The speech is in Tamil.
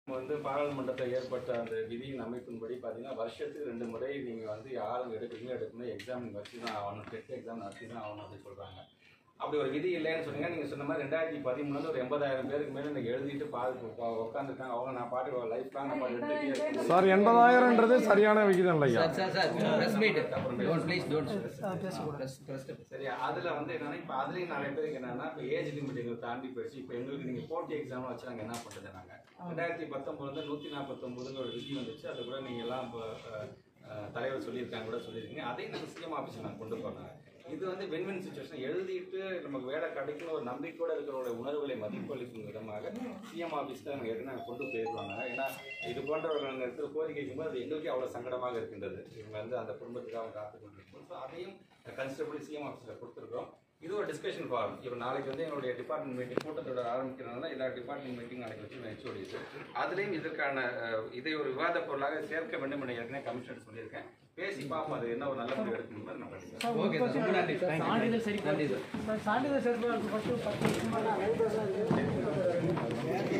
நம்ம வந்து பாராளுமன்றத்தில் ஏற்பட்ட அந்த விதியின் அமைப்பின்படி பார்த்தீங்கன்னா வருஷத்துக்கு ரெண்டு முறை நீங்கள் வந்து யாரும் எடுக்கிறீங்க எடுக்கணும் எக்ஸாம் நீங்கள் வச்சு தான் ஆகணும் டெஸ்ட் எக்ஸாம் நடத்தி தான் ஆகணும் அப்படின்னு சொல்கிறாங்க அப்படி ஒரு விதி இல்லைன்னு சொன்னீங்க நீங்கள் சொன்ன மாதிரி ரெண்டாயிரத்தி பதிமூணுல ஒரு எண்பதாயிரம் பேருக்கு மேலே நீங்கள் எழுதிட்டு பாது உட்காந்துருக்காங்க அவங்க நான் பாட்டு லைஃப் லாங் நான் பாட்டு எடுத்துகிட்டே இருக்கேன் சார் எண்பதாயிரம்ன்றது சரியான விகிதம் இல்லையா sir sir sir press meet don't please don't press press சரியா அதுல வந்து என்னன்னா இப்போ அதுலயும் நிறைய பேருக்கு என்னன்னா இப்போ ஏஜ் லிமிட் எங்களுக்கு தாண்டி போயிடுச்சு இப்போ எங்களுக்கு நீங்க போட்டி எக்ஸாம் வச்சு நாங்க என்ன பண்றது நாங்க ரெண்டாயிரத்தி பத்தொன்பதுல நூத்தி நாற்பத்தொன்பதுங்கிற ஒரு விதி வந்துச்சு அது கூட நீங்க எல்லாம் இப்போ அஹ், அஹ், தலைவர் சொல்லியிருக்காங்க கூட சொல்லியிருக்கீங்க அதையும் நாங்கள் சிஎம் ஆஃபீஸில் நாங்கள் கொண்டு போறாங்க இது வந்து வின் சுச்சுவேஷன் எழுதிட்டு நமக்கு வேலை கிடைக்கணும் ஒரு நம்பிக்கையோட இருக்கிறவங்களோட உணர்வுகளை மதிப்பளிக்கும் விதமாக சிஎம் ஆஃபீஸ் தான் ஏற்கனவே நாங்கள் கொண்டு போயிருவாங்க ஏன்னா இது போன்ற ஒரு நாங்கள் இருக்கிற கோரிக்கைக்கும் போது அது எங்களுக்கே அவ்வளோ சங்கடமாக இருக்கின்றது இவங்க வந்து அந்த குடும்பத்துக்காக காத்து கொண்டிருக்கோம் ஸோ அதையும் கன்சிடர் பண்ணி சிஎம் ஆஃபீஸில் கொடுத்துருக்கோம் இது ஒரு டிஸ்கஷன் ஃபார்ம் இப்போ நாளைக்கு வந்து எங்களுடைய டிபார்ட்மெண்ட் மீட்டிங் கூட்டத்தோட ஆரம்பிக்கிறதுனால எல்லா டிபார்ட்மெண்ட் மீட்டிங் நாளைக்கு வச்சு ஹெச்ஓடிஸ் அதுலேயும் இதற்கான அஹ், இதை ஒரு விவாத பொருளாக சேர்க்க வேண்டும் என ஏற்கனவே கமிஷனர் சொல்லியிருக்கேன் பேசி பார்ப்போம் அது என்ன ஒரு நல்ல முடிவு எடுக்கணும்னு நான் படிக்கிறேன் ஓகே சார் ரொம்ப நன்றி சான்றிதழ் சரி நன்றி சார் சார் சான்றிதழ் சரிபார்ப்பு ஃபஸ்ட்டு பத்து நிமிஷமா